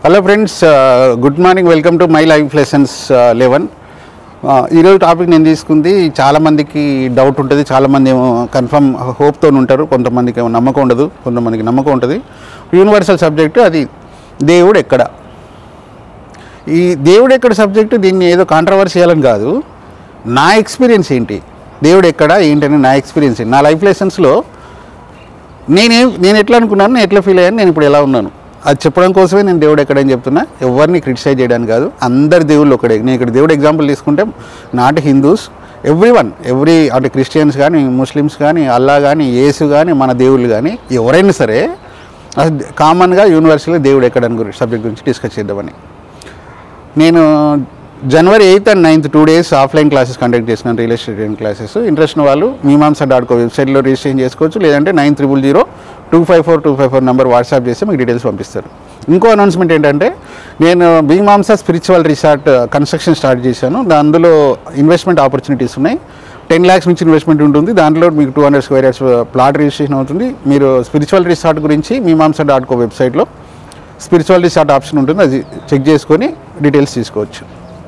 hello friends good morning welcome to my life lessons eleven ఈరోజు topic నేను తీసుకుంది చాలామందికి డౌట్ ఉంటుంది చాలామంది ఏమో కన్ఫర్మ్ హోప్తో ఉంటారు కొంతమందికి ఏమో నమ్మకం ఉండదు కొంతమందికి నమ్మకం ఉంటుంది యూనివర్సల్ సబ్జెక్టు అది దేవుడు ఎక్కడ ఈ దేవుడు ఎక్కడ సబ్జెక్టు దీన్ని ఏదో కాంట్రవర్షియల్ అని కాదు నా ఎక్స్పీరియన్స్ ఏంటి దేవుడు ఎక్కడ ఏంటని నా ఎక్స్పీరియన్స్ ఏంటి నా లైఫ్ లెసన్స్లో నేనేం నేను ఎట్లా అనుకున్నాను నేను ఎట్లా ఫీల్ అయ్యాను నేను ఇప్పుడు ఎలా ఉన్నాను అది చెప్పడం కోసమే నేను దేవుడు ఎక్కడని చెప్తున్నా ఎవరిని క్రిటిసైజ్ చేయడానికి కాదు అందరి దేవుళ్ళు ఒకడే నేను ఇక్కడ దేవుడు ఎగ్జాంపుల్ తీసుకుంటే not Hindus every one every అంటే క్రిస్టియన్స్ కానీ ముస్లిమ్స్ కానీ అల్లా కానీ యేసు కానీ మన దేవుళ్ళు కానీ ఎవరైనా సరే అది కామన్గా యూనివర్సిటీలో దేవుడు ఎక్కడని గురించి సబ్జెక్ట్ గురించి డిస్కస్ చేద్దామని నేను January eighth and ninth two days offline classes conduct చేసినాను రియల్ ఎస్టేట్ క్లాసెస్ ఇంట్రెస్ట్ ఉన్న వాళ్ళు మీమాంసా డాట్ కో వెబ్సైట్లో రిజిస్ట్రేషన్ చేసుకోవచ్చు లేదంటే nine triple zero two five four two five four number WhatsApp చేస్తే మీకు డీటెయిల్స్ పంపిస్తారు ఇంకో అనౌన్స్మెంట్ ఏంటంటే నేను Bhimamsa spiritual resort construction start చేశాను దా- అందులో ఇన్వెస్ట్మెంట్ ఆపర్చునిటీస్ ఉన్నాయి టెన్ ల్యాక్స్ నుంచి ఇన్వెస్ట్మెంట్ ఉంటుంది దాంట్లో మీకు two hundred square yards plot registration అవుతుంది మీరు స్పిరిచువల్ రిసార్ట్ గురించి మీమాంసా డాట్ కో వెబ్సైట్లో స్పిరిచువల్ రిసార్ట్ ఆప్షన్ ఉంటుంది అది చెక్ చేసుకొని డీటెయిల్స్ తీసుకోవచ్చు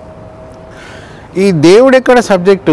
ఈ దేవుడు ఎక్కడ సబ్జెక్టు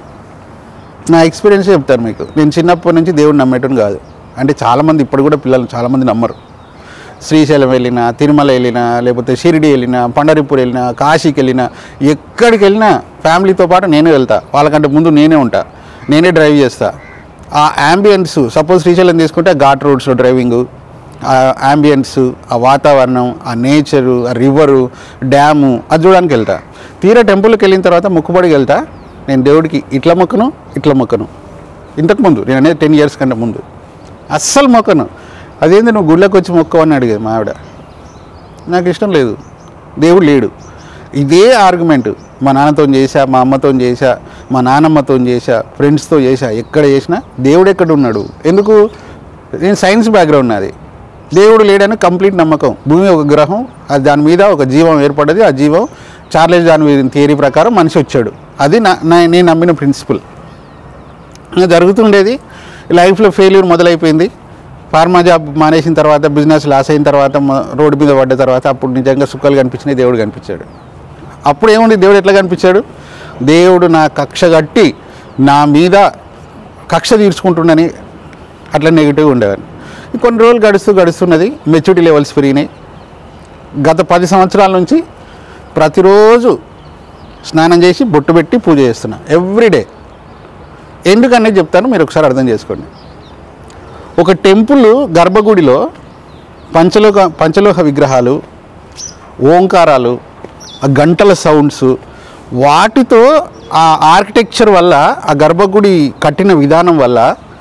నా ఎక్స్పీరియన్స్ చెప్తాను మీకు నేను చిన్నప్పటి నుంచి దేవుడు నమ్మేటం కాదు అంటే చాలామంది ఇప్పుడు కూడా పిల్లలు చాలామంది నమ్మరు శ్రీశైలం వెళ్ళినా తిరుమల వెళ్ళినా లేకపోతే షిరిడి వెళ్ళినా పండరిపూర్ వెళ్ళినా కాశీకి వెళ్ళినా ఎక్కడికి వెళ్ళినా ఫ్యామిలీతో పాటు నేనే వెళ్తా వాళ్ళకంటే ముందు నేనే ఉంటా నేనే డ్రైవ్ చేస్తా ఆ యాంబియన్స్ సపోజ్ శ్రీశైలం తీసుకుంటే ఘాట్ రోడ్స్ డ్రైవింగ్ ఆ యాంబియన్స్ ఆ వాతావరణం ఆ నేచరు ఆ రివరు డ్యాము అది చూడడానికి వెళ్తా తీరా టెంపుల్కి వెళ్ళిన తర్వాత మొక్కుబడికి వెళ్తా నేను దేవుడికి ఇట్లా మొక్కను ఇట్లా మొక్కను ఇంతకు ముందు నేను అనేది టెన్ ఇయర్స్ కంటే ముందు అస్సలు మొక్కను అదేంది నువ్వు గుళ్ళకి వచ్చి మొక్కవు అని అడిగేది మా ఆవిడ నాకు ఇష్టం లేదు దేవుడు లేడు ఇదే ఆర్గ్యుమెంట్ మా నాన్నతో చేశా మా అమ్మతో చేశా మా నాన్నమ్మతో చేశా ఫ్రెండ్స్తో చేశా ఎక్కడ చేసినా దేవుడు ఎక్కడ ఉన్నాడు ఎందుకు నేను సైన్స్ బ్యాక్గ్రౌండ్ నాది దేవుడు లేడని కంప్లీట్ నమ్మకం భూమి ఒక గ్రహం అది దాని మీద ఒక జీవం ఏర్పడ్డది ఆ జీవం చార్లెస్ దాని థియరీ ప్రకారం మనిషి వచ్చాడు అది నా నా- నేను నమ్మిన ప్రిన్సిపల్ ఇంకా జరుగుతుండేది లైఫ్లో ఫెయిల్యూర్ మొదలైపోయింది ఫార్మా జాబ్ మానేసిన తర్వాత బిజినెస్ లాస్ అయిన తర్వాత మ- రోడ్డు మీద పడ్డ తర్వాత అప్పుడు నిజంగా సుఖాలు కనిపించినాయి దేవుడు కనిపించాడు అప్పుడు ఏముంది దేవుడు ఎట్లా కనిపించాడు దేవుడు నా కక్ష కట్టి నా మీద కక్ష తీర్చుకుంటుండని అట్లా నెగిటివ్ ఉండేవాడిని కొన్ని రోజులు గడుస్తూ గడుస్తున్నది మెచ్యూరిటీ లెవెల్స్ పెరిగినాయి గత పది సంవత్సరాల నుంచి ప్రతిరోజు స్నానం చేసి బొట్టు పెట్టి పూజ చేస్తున్నా ఎవ్రీడే ఎందుకనేది చెప్తాను మీరు ఒకసారి అర్థం చేసుకోండి ఒక టెంపుల్ గర్భగుడిలో పంచలోక పంచలోహ విగ్రహాలు ఓంకారాలు ఆ గంటల సౌండ్స్ వాటితో ఆ ఆర్కిటెక్చర్ వల్ల ఆ గర్భగుడి కట్టిన విధానం వల్ల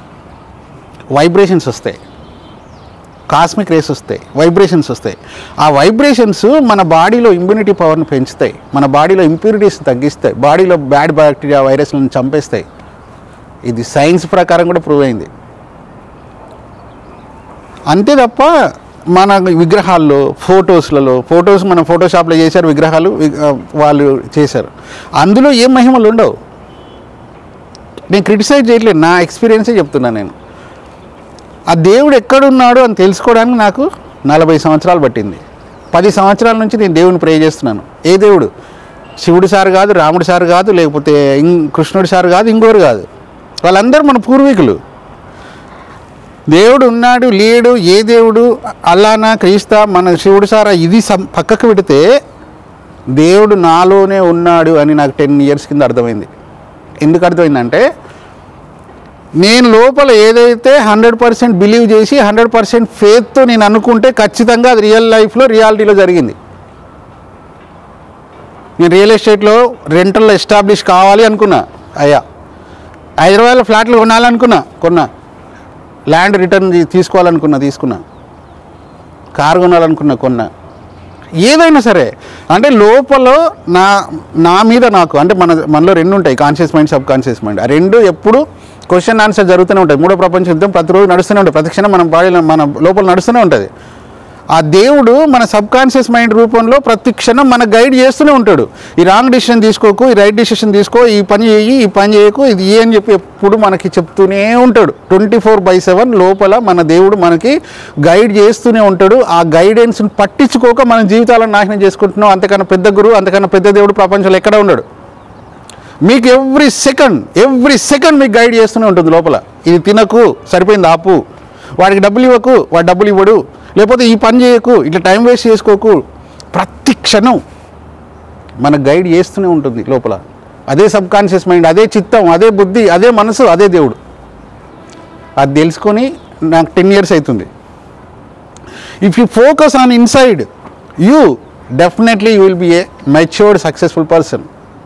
వైబ్రేషన్స్ వస్తాయి కాస్మిక్ రేస్ వస్తాయి వైబ్రేషన్స్ వస్తాయి ఆ వైబ్రేషన్స్ మన బాడీలో ఇమ్యూనిటీ పవర్ని పెంచుతాయి మన బాడీలో ఇంప్యూరిటీస్ తగ్గిస్తాయి బాడీలో బ్యాడ్ బ్యాక్టీరియా వైరస్లను చంపేస్తాయి ఇది సైన్స్ ప్రకారం కూడా ప్రూవ్ అయింది అంతే తప్ప మన విగ్రహాల్లో ఫొటోస్లలో ఫొటోస్ మన ఫోటోషాప్లో చేశారు విగ్రహాలు వి- ఆ, వాళ్ళు చేశారు అందులో ఏం మహిమలు ఉండవు నేను క్రిటిసైజ్ చేయట్లేదు నా ఎక్స్పీరియన్సే చెప్తున్నాను నేను ఆ దేవుడు ఎక్కడున్నాడు అని తెలుసుకోవడానికి నాకు నలభై సంవత్సరాలు పట్టింది పది సంవత్సరాల నుంచి నేను దేవుని ప్రే చేస్తున్నాను ఏ దేవుడు శివుడు సార్ కాదు రాముడు సార్ కాదు లేకపోతే ఇం- కృష్ణుడు సార్ కాదు ఇంకోరు కాదు వాళ్ళందరూ మన పూర్వీకులు దేవుడు ఉన్నాడు లేడు ఏ దేవుడు అల్లానా క్రీస్తా మన శివుడు సారా ఇది సం- పక్కకు పెడితే దేవుడు నాలోనే ఉన్నాడు అని నాకు టెన్ ఇయర్స్ కింద అర్థమైంది ఎందుకు అర్థమైందంటే నేను లోపల ఏదైతే హండ్రెడ్ పర్సెంట్ బిలీవ్ చేసి హండ్రెడ్ పర్సెంట్ ఫేత్తో నేను అనుకుంటే ఖచ్చితంగా అది రియల్ లైఫ్లో రియాలిటీలో జరిగింది నేను రియల్ ఎస్టేట్లో రెంటల్లో ఎస్టాబ్లిష్ కావాలి అనుకున్నా అయ్యా హైదరాబాద్లో ఫ్లాట్లు కొనాలనుకున్నా కొన్నా ల్యాండ్ రిటర్న్ తీ- తీసుకోవాలనుకున్నా తీసుకున్నా కారు కొనాలనుకున్నా కొన్నా ఏదైనా సరే అంటే లోపల నా నా మీద నాకు అంటే మన మనలో రెండు ఉంటాయి conscious mind sub conscious mind ఆ రెండు ఎప్పుడు క్వశ్చన్ ఆన్సర్ జరుగుతూనే ఉంటాయి మూడో ప్రపంచ యుద్ధం ప్రతిరోజు నడుస్తూనే ఉంటుంది ప్రతి క్షణం మన బాడీలో మన లోపల నడుస్తూనే ఉంటుంది ఆ దేవుడు మన సబ్ కాన్షియస్ మైండ్ రూపంలో ప్రతి క్షణం మన గైడ్ చేస్తూనే ఉంటాడు ఈ రాంగ్ డిసిషన్ తీసుకోకు ఈ రైట్ డిసిషన్ తీసుకో ఈ పని చేయి ఈ పని చేయకు ఇది ఏ అని చెప్పి ఎప్పుడు మనకి చెప్తూనే ఉంటాడు ట్వంటీ ఫోర్ బై సెవెన్ లోపల మన దేవుడు మనకి గైడ్ చేస్తూనే ఉంటాడు ఆ గైడెన్స్ని పట్టించుకోక మన జీవితాలను నాశనం చేసుకుంటున్నాం అంతకన్నా పెద్ద గురువు అంతకన్నా పెద్ద దేవుడు ప్రపంచంలో ఎక్కడ ఉన్నాడు మీకు ఎవ్రీ సెకండ్ ఎవ్రీ సెకండ్ మీకు గైడ్ చేస్తూనే ఉంటుంది లోపల ఇది తినకు సరిపోయింది ఆపు వాడికి డబ్బులు ఇవ్వకు వాడు డబ్బులు ఇవ్వడు లేకపోతే ఈ పని చేయకు ఇట్లా టైం వేస్ట్ చేసుకోకు ప్రతి క్షణం మన గైడ్ చేస్తూనే ఉంటుంది లోపల అదే సబ్ కాన్షియస్ మైండ్ అదే చిత్తం అదే బుద్ధి అదే మనసు అదే దేవుడు అది తెలుసుకొని నాకు టెన్ ఇయర్స్ అవుతుంది if you focus on inside you definitely you will be a matured successful person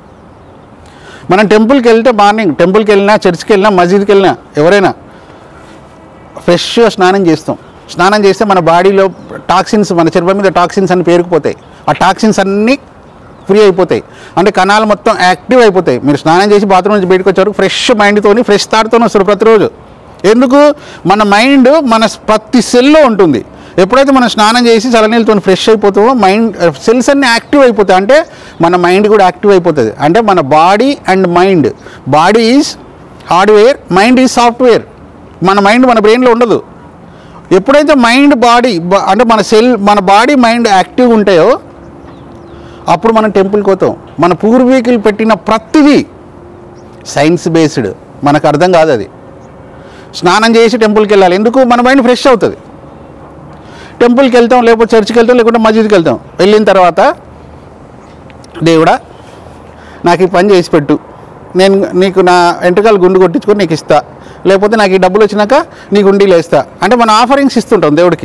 మనం టెంపుల్కి వెళ్తే మార్నింగ్ టెంపుల్కి వెళ్ళినా చర్చ్కి వెళ్ళినా మసీద్కి వెళ్ళినా ఎవరైనా ఫ్రెష్గా స్నానం చేస్తాం స్నానం చేస్తే మన బాడీలో టాక్సిన్స్ మన చర్మం మీద టాక్సిన్స్ అన్ని పేరుకుపోతాయి ఆ టాక్సిన్స్ అన్నీ ఫ్రీ అయిపోతాయి అంటే కణాలు మొత్తం యాక్టివ్ అయిపోతాయి మీరు స్నానం చేసి బాత్రూమ్ నుంచి బయటకు వచ్చారు ఫ్రెష్ మైండ్తోని ఫ్రెష్ థాట్తో వస్తారు ప్రతిరోజు ఎందుకు మన మైండ్ మన ప్రతి సెల్లో ఉంటుంది ఎప్పుడైతే మనం స్నానం చేసి చల్లనీళ్ళతో ఫ్రెష్ అయిపోతామో మైండ్ సెల్స్ అన్ని యాక్టివ్ అయిపోతాయి అంటే మన మైండ్ కూడా యాక్టివ్ అయిపోతుంది అంటే మన body and mind body is hardware mind is software మన మైండ్ మన బ్రెయిన్లో ఉండదు ఎప్పుడైతే మైండ్ బాడీ అంటే మన సెల్ మన బాడీ మైండ్ యాక్టివ్ ఉంటాయో అప్పుడు మనం టెంపుల్కి పోతాం మన పూర్వీకులు పెట్టిన ప్రతిదీ సైన్స్ బేస్డ్ మనకు అర్థం కాదు అది స్నానం చేసి టెంపుల్కి వెళ్ళాలి ఎందుకు మన మైండ్ ఫ్రెష్ అవుతుంది టెంపుల్కి వెళ్తాం లేకపోతే చర్చ్కి వెళ్తాం లేకుంటే మస్జిద్కి వెళ్తాం వెళ్ళిన తర్వాత దేవుడా నాకు ఈ పని చేసి పెట్టు నేను నీకు నా వెంట్రుకలు గుండు కొట్టించుకొని నీకు ఇస్తా లేకపోతే నాకు ఈ డబ్బులు వచ్చినాక నీకు ఉండీలు వేస్తా అంటే మన ఆఫరింగ్స్ ఇస్తుంటాం దేవుడికి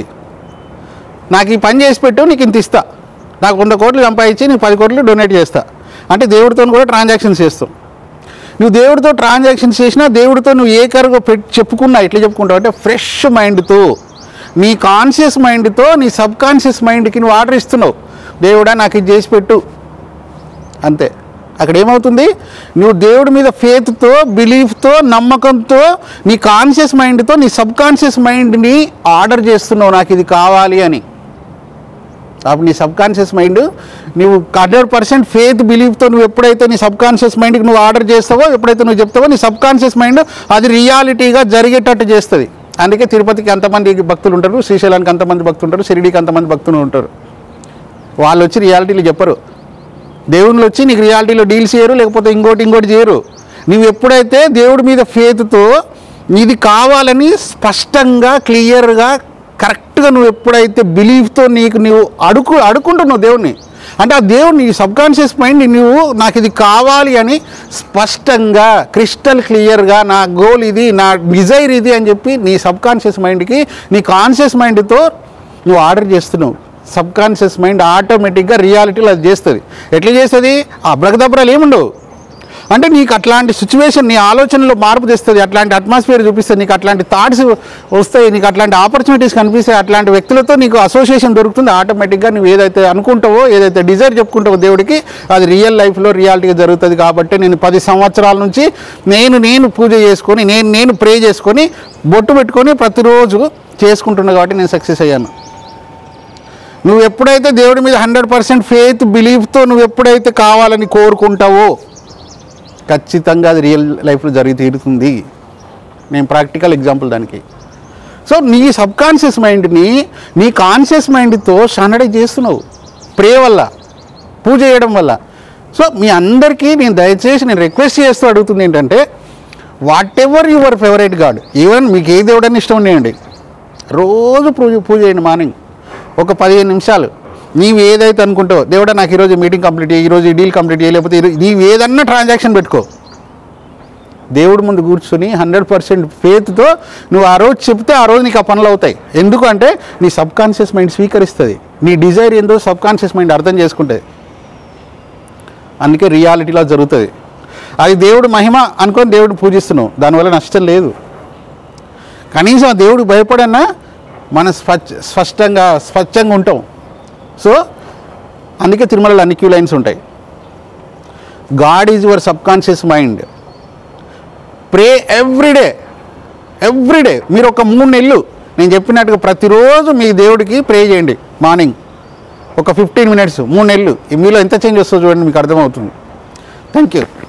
నాకు ఈ పని చేసి పెట్టు నీకు ఇంత ఇస్తా నాకు వంద కోట్లు సంపాదించి నీకు పది కోట్లు డొనేట్ చేస్తా అంటే దేవుడితో కూడా ట్రాన్సాక్షన్స్ చేస్తాం నువ్వు దేవుడితో ట్రాన్సాక్షన్స్ చేసినా దేవుడితో నువ్వు ఏ కరుగు పెట్టి చెప్పుకున్నా ఎట్లా చెప్పుకుంటావు అంటే ఫ్రెష్ మైండ్తో నీ కాన్షియస్ మైండ్తో నీ సబ్ కాన్షియస్ మైండ్కి నువ్వు ఆర్డర్ ఇస్తున్నావు దేవుడా నాకు ఇది చేసి పెట్టు అంతే అక్కడ ఏమవుతుంది నువ్వు దేవుడి మీద ఫేత్తో బిలీఫ్తో నమ్మకంతో నీ కాన్షియస్ మైండ్తో నీ సబ్ కాన్షియస్ మైండ్ని ఆర్డర్ చేస్తున్నావు నాకు ఇది కావాలి అని అప్పుడు నీ సబ్ కాన్షియస్ మైండ్ నువ్వు హండ్రెడ్ పర్సెంట్ ఫేత్ బిలీఫ్తో నువ్వు ఎప్పుడైతే నీ సబ్ కాన్షియస్ మైండ్కి నువ్వు ఆర్డర్ చేస్తావో ఎప్పుడైతే నువ్వు చెప్తావో నీ సబ్ కాన్షియస్ మైండ్ అది రియాలిటీగా జరిగేటట్టు చేస్తుంది అందుకే తిరుపతికి అంతమంది భక్తులు ఉంటారు శ్రీశైలానికి అంతమంది భక్తులు ఉంటారు షిరిడీకి అంతమంది భక్తులు ఉంటారు వాళ్ళు వచ్చి రియాలిటీలు చెప్పరు దేవుళ్ళు వచ్చి నీకు రియాలిటీలో డీల్స్ చేయరు లేకపోతే ఇంకోటి ఇంకోటి చేయరు నువ్వు ఎప్పుడైతే దేవుడి మీద ఫేత్తో ఇది కావాలని స్పష్టంగా క్లియర్గా కరెక్ట్గా నువ్వు ఎప్పుడైతే బిలీఫ్తో నీకు నువ్వు అడుగు అడుకుంటున్నావు దేవుణ్ణి అంటే ఆ దేవుడు నీ సబ్కాన్షియస్ మైండ్ నువ్వు నాకు ఇది కావాలి అని స్పష్టంగా క్రిస్టల్ క్లియర్గా నా గోల్ ఇది నా డిజైర్ ఇది అని చెప్పి నీ సబ్కాన్షియస్ మైండ్కి నీ కాన్షియస్ మైండ్తో నువ్వు ఆర్డర్ చేస్తున్నావు సబ్ కాన్షియస్ మైండ్ ఆటోమేటిక్గా రియాలిటీలో అది చేస్తుంది ఎట్లా చేస్తుంది ఆ అబ్రకదబ్రాలు ఏముండవు అంటే నీకు అట్లాంటి సిచ్యువేషన్ నీ ఆలోచనలో మార్పు తెస్తుంది అట్లాంటి అట్మాస్ఫియర్ చూపిస్తుంది నీకు అట్లాంటి థాట్స్ వస్తాయి నీకు అట్లాంటి ఆపర్చునిటీస్ కనిపిస్తాయి అట్లాంటి వ్యక్తులతో నీకు అసోసియేషన్ దొరుకుతుంది ఆటోమేటిక్గా నువ్వు ఏదైతే అనుకుంటావో ఏదైతే డిజైర్ చెప్పుకుంటావో దేవుడికి అది రియల్ లైఫ్లో రియాలిటీగా జరుగుతుంది కాబట్టి నేను పది సంవత్సరాల నుంచి నేను నేను పూజ చేసుకొని నేను నేను ప్రే చేసుకొని బొట్టు పెట్టుకొని ప్రతిరోజు చేసుకుంటున్నా కాబట్టి నేను సక్సెస్ అయ్యాను నువ్వు ఎప్పుడైతే దేవుడి మీద హండ్రెడ్ పర్సెంట్ ఫేత్ బిలీఫ్తో నువ్వు ఎప్పుడైతే కావాలని కోరుకుంటావో ఖచ్చితంగా అది రియల్ లైఫ్లో జరిగి తీరుతుంది నేను ప్రాక్టికల్ ఎగ్జాంపుల్ దానికి సో నీ సబ్ కాన్షియస్ మైండ్ని నీ కాన్షియస్ మైండ్తో సన్నడి చేస్తున్నావు ప్రే వల్ల పూజ చేయడం వల్ల సో మీ అందరికీ నేను దయచేసి నేను రిక్వెస్ట్ చేస్తూ అడుగుతుంది ఏంటంటే whatever your favourite god even మీకు ఏ దేవుడని ఇష్టం ఉండేయండి రోజు పూజ పూజ చేయండి మార్నింగ్ ఒక పదిహేను నిమిషాలు నీవు ఏదైతే అనుకుంటావో దేవుడా నాకు ఈరోజు మీటింగ్ కంప్లీట్ చేయి ఈరోజు ఈ డీల్ కంప్లీట్ చేయి లేకపోతే ఈరో- నీవు ఏదన్నా ట్రాన్సాక్షన్ పెట్టుకో దేవుడి ముందు కూర్చొని హండ్రెడ్ పర్సెంట్ ఫేత్తో నువ్వు ఆ రోజు చెప్తే ఆ రోజు నీకు ఆ పనులు అవుతాయి ఎందుకంటే నీ సబ్ కాన్షియస్ మైండ్ స్వీకరిస్తుంది నీ డిజైర్ ఏందో సబ్ కాన్షియస్ మైండ్ అర్థం చేసుకుంటుంది అందుకే రియాలిటీలో జరుగుతుంది అది దేవుడు మహిమ అనుకొని దేవుడు పూజిస్తున్నావు దానివల్ల నష్టం లేదు కనీసం ఆ దేవుడికి భయపడన్నా మనం స్వచ్ఛ స్పష్టంగా స్వచ్ఛంగా ఉంటాం సో అందుకే తిరుమలలో అన్ని క్యూ లైన్స్ ఉంటాయి god is your sub conscious mind pray everyday everyday మీరు ఒక మూడు నెలలు నేను చెప్పినట్టుగా ప్రతిరోజు మీ దేవుడికి ప్రే చేయండి మార్నింగ్ ఒక ఫిఫ్టీన్ మినిట్స్ మూడు నెలలు ఈ మీలో ఎంత చేంజ్ వస్తుందో చూడండి మీకు అర్థమవుతుంది థ్యాంక్ యూ